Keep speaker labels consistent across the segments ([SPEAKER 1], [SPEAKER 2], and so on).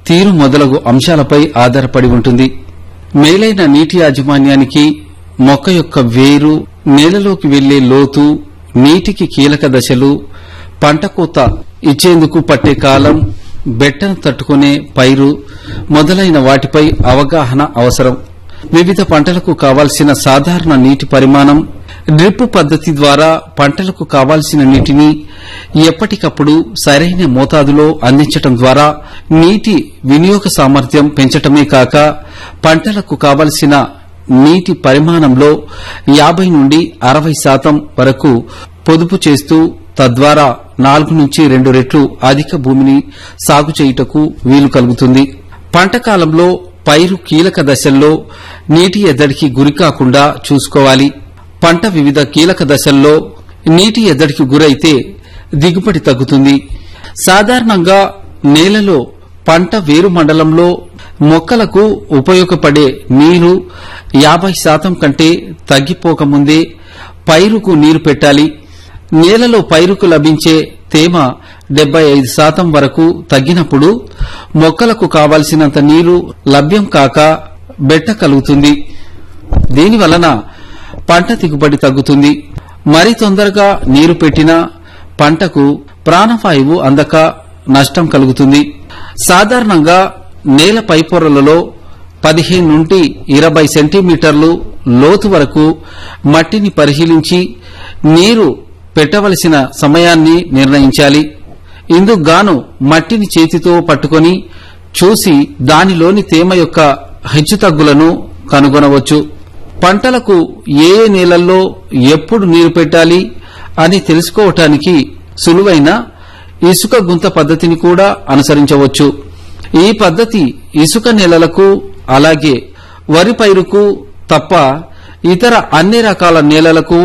[SPEAKER 1] తీరు మొదలగు అంశాలపై ఆధారపడి ఉంటుంది మేలైన నీటి యాజమాన్యానికి మొక్క యొక్క వేరు నేలలోకి వెళ్లే లోతు నీటికి కీలక దశలు పంట కోత ఇచ్చేందుకు పట్టే కాలం బెట్టను తట్టుకునే పైరు మొదలైన వాటిపై అవగాహన అవసరం వివిధ పంటలకు కావాల్సిన సాధారణ నీటి పరిమాణం డ్రిప్ పద్ధతి ద్వారా పంటలకు కావాల్సిన నీటిని ఎప్పటికప్పుడు సరైన మోతాదులో అందించటం ద్వారా నీటి వినియోగ సామర్థ్యం పెంచటమే కాక పంటలకు కావలసిన నీటి పరిమాణంలో యాభై నుండి అరవై శాతం వరకు పొదుపు చేస్తూ తద్వారా నాలుగు నుంచి రెండు రెట్లు అధిక భూమిని సాగు చేయుటకు వీలు కలుగుతుంది పంట కాలంలో పైరు కీలక దశల్లో నీటి ఎద్దడికి గురికాకుండా చూసుకోవాలి పంట వివిధ కీలక దశల్లో నీటి ఎద్దడికి గురైతే దిగుబడి తగ్గుతుంది సాధారణంగా నేలలో పంట వేరు మండలంలో మొక్కలకు ఉపయోగపడే నీరు యాభై శాతం కంటే తగ్గిపోకముందే పైరుకు నీరు పెట్టాలి నేలలో పైరుకు లభించే తేమ డెబ్బై ఐదు శాతం వరకు తగ్గినప్పుడు మొక్కలకు కావలసినంత నీరు లభ్యం కాక బెట్ట కలుగుతుంది దీనివలన పంట దిగుబడి తగ్గుతుంది మరి తొందరగా నీరు పెట్టినా పంటకు ప్రాణవాయువు అందక నష్టం కలుగుతుంది సాధారణంగా నేల పైపొరలలో పదిహేను నుండి ఇరవై సెంటీమీటర్లు లోతు వరకు మట్టిని పరిశీలించి నీరు పెట్టవలసిన సమయాన్ని నిర్ణయించాలి ఇందుకు గాను మట్టిని చేతితో పట్టుకొని చూసి దానిలోని తేమ యొక్క హెచ్చుతగ్గులను కనుగొనవచ్చు పంటలకు ఏ ఏ నేలల్లో ఎప్పుడు నీరు పెట్టాలి అని తెలుసుకోవటానికి సులువైన ఇసుక గుంత పద్ధతిని కూడా అనుసరించవచ్చు ఈ పద్ధతి ఇసుక నేలలకు అలాగే వరి పైరుకు తప్ప ఇతర అన్ని రకాల నేలలకు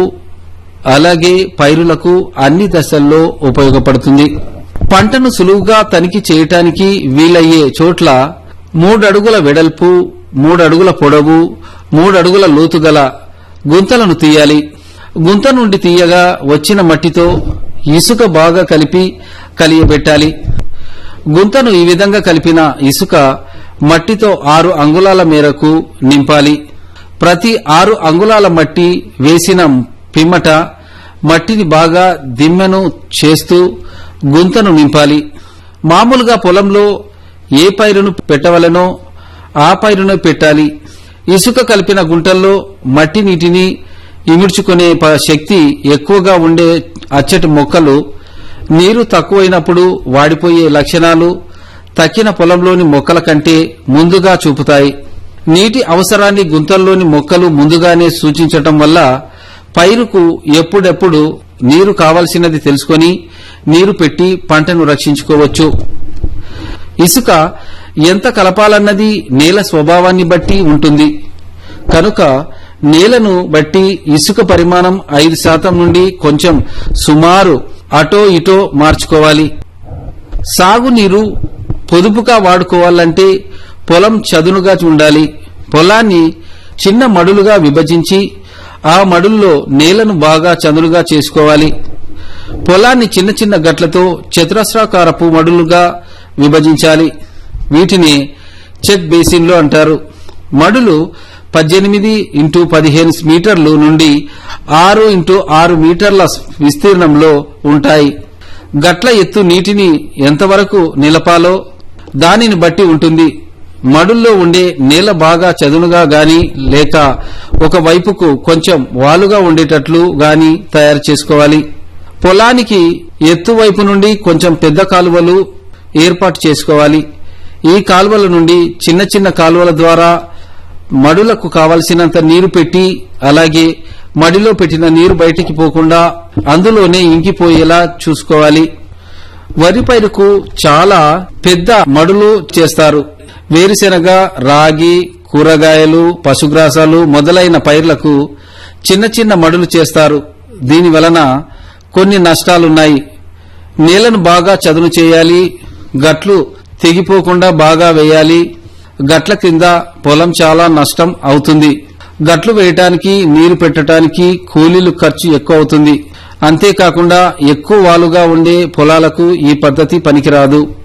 [SPEAKER 1] అలాగే పైరులకు అన్ని దశల్లో ఉపయోగపడుతుంది పంటను సులువుగా తనిఖీ చేయటానికి వీలయ్యే చోట్ల మూడడుగుల వెడల్పు మూడడుగుల పొడవు మూడడుగుల లోతుగల గుంతలను తీయాలి గుంత నుండి తీయగా వచ్చిన మట్టితో ఇసుక బాగా కలిపి కలియబెట్టాలి గుంతను ఈ విధంగా కలిపిన ఇసుక మట్టితో ఆరు అంగుళాల మేరకు నింపాలి ప్రతి ఆరు అంగుళాల మట్టి వేసిన పిమ్మట మట్టిని బాగా దిమ్మెను చేస్తూ గుంతను నింపాలి మామూలుగా పొలంలో ఏ పైరును పెట్టవలనో ఆ పైరును పెట్టాలి ఇసుక కలిపిన గుంటల్లో మట్టి నీటిని ఇముడ్చుకునే ప- శక్తి ఎక్కువగా ఉండే అచ్చటి మొక్కలు నీరు తక్కువైనప్పుడు వాడిపోయే లక్షణాలు తక్కిన పొలంలోని మొక్కల కంటే ముందుగా చూపుతాయి నీటి అవసరాన్ని గుంతల్లోని మొక్కలు ముందుగానే సూచించటం వల్ల పైరుకు ఎప్పుడెప్పుడు నీరు కావలసినది తెలుసుకొని నీరు పెట్టి పంటను రక్షించుకోవచ్చు ఇసుక ఎంత కలపాలన్నది నేల స్వభావాన్ని బట్టి ఉంటుంది కనుక నేలను బట్టి ఇసుక పరిమాణం ఐదు శాతం నుండి కొంచెం సుమారు అటో ఇటో మార్చుకోవాలి సాగునీరు పొదుపుగా వాడుకోవాలంటే పొలం చదునుగా ఉండాలి పొలాన్ని చిన్న మడులుగా విభజించి ఆ మడుల్లో నేలను బాగా చదునుగా చేసుకోవాలి పొలాన్ని చిన్న చిన్న గట్లతో చతురస్రాకారపు మడులుగా విభజించాలి వీటిని చెక్ బేసిన్లు అంటారు మడులు పద్దెనిమిది ఇంటూ పదిహేను మీటర్లు నుండి ఆరు ఇంటూ ఆరు మీటర్ల విస్తీర్ణంలో ఉంటాయి గట్ల ఎత్తు నీటిని ఎంతవరకు నిలపాలో దానిని బట్టి ఉంటుంది మడుల్లో ఉండే నేల బాగా చదునుగా గాని లేక ఒక వైపుకు కొంచెం వాలుగా ఉండేటట్లు గాని తయారు చేసుకోవాలి పొలానికి ఎత్తు వైపు నుండి కొంచెం పెద్ద కాలువలు ఏర్పాటు చేసుకోవాలి ఈ కాలువల నుండి చిన్న చిన్న కాలువల ద్వారా మడులకు కావలసినంత నీరు పెట్టి అలాగే మడిలో పెట్టిన నీరు బయటికి పోకుండా అందులోనే ఇంకిపోయేలా చూసుకోవాలి వరి పైరుకు చాలా పెద్ద మడులు చేస్తారు వేరుశెనగ రాగి కూరగాయలు పశుగ్రాసాలు మొదలైన పైర్లకు చిన్న చిన్న మడులు చేస్తారు దీని వలన కొన్ని నష్టాలున్నాయి నేలను బాగా చదును చేయాలి గట్లు తెగిపోకుండా బాగా వేయాలి గట్ల కింద పొలం చాలా నష్టం అవుతుంది గట్లు వేయటానికి నీరు పెట్టడానికి కూలీలు ఖర్చు ఎక్కువ అవుతుంది అంతేకాకుండా ఎక్కువ వాలుగా ఉండే పొలాలకు ఈ పద్ధతి పనికిరాదు